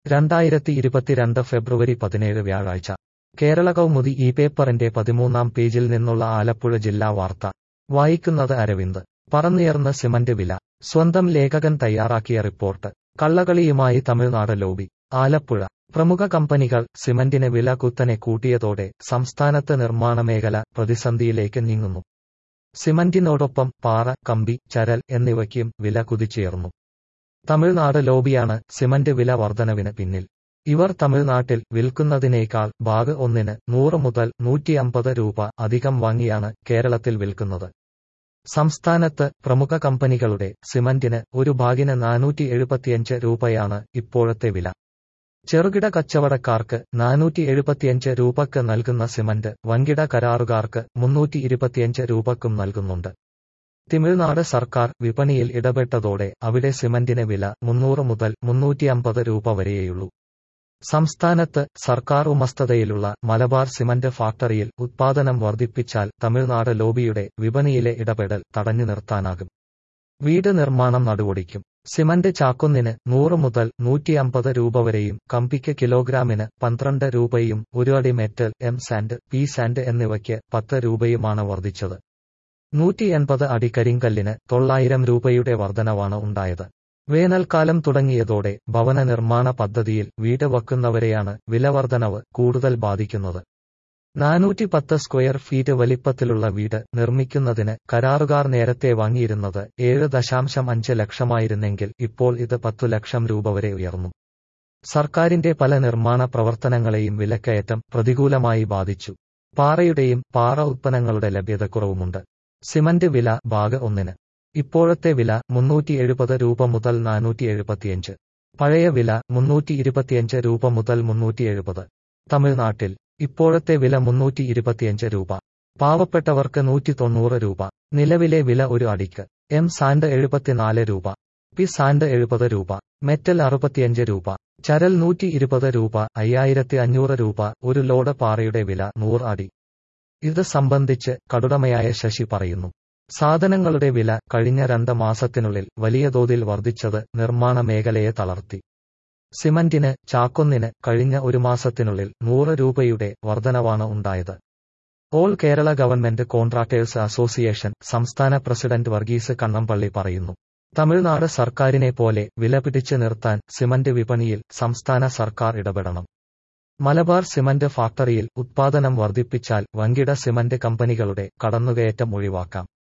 രണ്ടായിരത്തി ഇരുപത്തിരണ്ട് ഫെബ്രുവരി പതിനേഴ് വ്യാഴാഴ്ച കേരള കൗമുദി ഈ പേപ്പറിന്റെ പതിമൂന്നാം പേജിൽ നിന്നുള്ള ആലപ്പുഴ ജില്ലാ വാർത്ത വായിക്കുന്നത് അരവിന്ദ് പറന്നുയർന്ന സിമന്റ് വില സ്വന്തം ലേഖകൻ തയ്യാറാക്കിയ റിപ്പോർട്ട് കള്ളകളിയുമായി തമിഴ്നാട് ലോബി ആലപ്പുഴ പ്രമുഖ കമ്പനികൾ സിമന്റിന് വില കുത്തനെ കൂട്ടിയതോടെ സംസ്ഥാനത്ത് നിർമ്മാണ മേഖല പ്രതിസന്ധിയിലേക്ക് നീങ്ങുന്നു സിമന്റിനോടൊപ്പം പാറ കമ്പി ചരൽ എന്നിവയ്ക്കും വില കുതിച്ചുയർന്നു തമിഴ്നാട് ലോബിയാണ് സിമന്റ് വില വർധനവിന് പിന്നിൽ ഇവർ തമിഴ്നാട്ടിൽ വിൽക്കുന്നതിനേക്കാൾ ബാഗ് ഒന്നിന് നൂറ് മുതൽ നൂറ്റിയമ്പത് രൂപ അധികം വാങ്ങിയാണ് കേരളത്തിൽ വിൽക്കുന്നത് സംസ്ഥാനത്ത് പ്രമുഖ കമ്പനികളുടെ സിമന്റിന് ഒരു ബാഗിന് നാനൂറ്റി എഴുപത്തിയഞ്ച് രൂപയാണ് ഇപ്പോഴത്തെ വില ചെറുകിട കച്ചവടക്കാർക്ക് നാനൂറ്റി എഴുപത്തിയഞ്ച് രൂപക്ക് നൽകുന്ന സിമന്റ് വൻകിട കരാറുകാർക്ക് മുന്നൂറ്റി ഇരുപത്തിയഞ്ച് രൂപക്കും നൽകുന്നുണ്ട് തമിഴ്നാട് സർക്കാർ വിപണിയിൽ ഇടപെട്ടതോടെ അവിടെ സിമന്റിന് വില മുന്നൂറ് മുതൽ മുന്നൂറ്റിയമ്പത് രൂപ വരെയുള്ളൂ സംസ്ഥാനത്ത് സർക്കാർ ഉമസ്തതയിലുള്ള മലബാർ സിമന്റ് ഫാക്ടറിയിൽ ഉത്പാദനം വർദ്ധിപ്പിച്ചാൽ തമിഴ്നാട് ലോബിയുടെ വിപണിയിലെ ഇടപെടൽ തടഞ്ഞു നിർത്താനാകും വീട് നിർമ്മാണം നടുവൊടിക്കും സിമന്റ് ചാക്കൊന്നിന് നൂറ് മുതൽ നൂറ്റിയമ്പത് രൂപ വരെയും കമ്പിക്ക് കിലോഗ്രാമിന് പന്ത്രണ്ട് രൂപയും ഒരു അടി metal M sand P sand എന്നിവയ്ക്ക് പത്ത് രൂപയുമാണ് വർദ്ധിച്ചത് നൂറ്റി എൺപത് അടി കരിങ്കല്ലിന് തൊള്ളായിരം രൂപയുടെ വർധനവാണ് ഉണ്ടായത് വേനൽക്കാലം തുടങ്ങിയതോടെ ഭവന നിർമ്മാണ പദ്ധതിയിൽ വീട് വയ്ക്കുന്നവരെയാണ് വിലവർധനവ് കൂടുതൽ ബാധിക്കുന്നത് നാനൂറ്റി പത്ത് സ്ക്വയർ ഫീറ്റ് വലിപ്പത്തിലുള്ള വീട് നിർമ്മിക്കുന്നതിന് കരാറുകാർ നേരത്തെ വാങ്ങിയിരുന്നത് ഏഴ് ദശാംശം അഞ്ച് ലക്ഷമായിരുന്നെങ്കിൽ ഇപ്പോൾ ഇത് പത്തു ലക്ഷം രൂപ വരെ ഉയർന്നു സർക്കാരിന്റെ പല നിർമ്മാണ പ്രവർത്തനങ്ങളെയും വിലക്കയറ്റം പ്രതികൂലമായി ബാധിച്ചു പാറയുടെയും പാറ ഉത്പന്നങ്ങളുടെ ലഭ്യതക്കുറവുമുണ്ട് സിമന്റ് വില ഭാഗ ഒന്നിന് ഇപ്പോഴത്തെ വില മുന്നൂറ്റി എഴുപത് രൂപ മുതൽ നാനൂറ്റി എഴുപത്തിയഞ്ച് പഴയ വില മുന്നൂറ്റി ഇരുപത്തിയഞ്ച് രൂപ മുതൽ മുന്നൂറ്റി എഴുപത് തമിഴ്നാട്ടിൽ ഇപ്പോഴത്തെ വില മുന്നൂറ്റി ഇരുപത്തിയഞ്ച് രൂപ പാവപ്പെട്ടവർക്ക് നൂറ്റി തൊണ്ണൂറ് രൂപ നിലവിലെ വില ഒരു അടിക്ക് എം സാൻഡ് എഴുപത്തിനാല് രൂപ പി സാൻഡ് എഴുപത് രൂപ മെറ്റൽ അറുപത്തിയഞ്ച് രൂപ ചരൽ നൂറ്റി ഇരുപത് രൂപ അയ്യായിരത്തി അഞ്ഞൂറ് രൂപ ഒരു ലോഡ് പാറയുടെ വില നൂറ് അടി ഇത് സംബന്ധിച്ച് കടുടമയായ ശശി പറയുന്നു സാധനങ്ങളുടെ വില കഴിഞ്ഞ രണ്ട് മാസത്തിനുള്ളിൽ വലിയ തോതിൽ വർദ്ധിച്ചത് നിർമ്മാണ മേഖലയെ തളർത്തി സിമന്റിന് ചാക്കൊന്നിന് കഴിഞ്ഞ ഒരു മാസത്തിനുള്ളിൽ നൂറ് രൂപയുടെ വർധനവാണ് ഉണ്ടായത് all Kerala government contractors association സംസ്ഥാന പ്രസിഡന്റ് വർഗീസ് കണ്ണമ്പള്ളി പറയുന്നു തമിഴ്നാട് സർക്കാരിനെ പോലെ വില പിടിച്ചു നിർത്താൻ സിമന്റ് വിപണിയിൽ സംസ്ഥാന സർക്കാർ ഇടപെടണം മലബാർ സിമന്റ് ഫാക്ടറിയിൽ ഉത്പാദനം വർദ്ധിപ്പിച്ചാൽ വൻകിട സിമന്റ് കമ്പനികളുടെ കടന്നുകയറ്റം ഒഴിവാക്കാം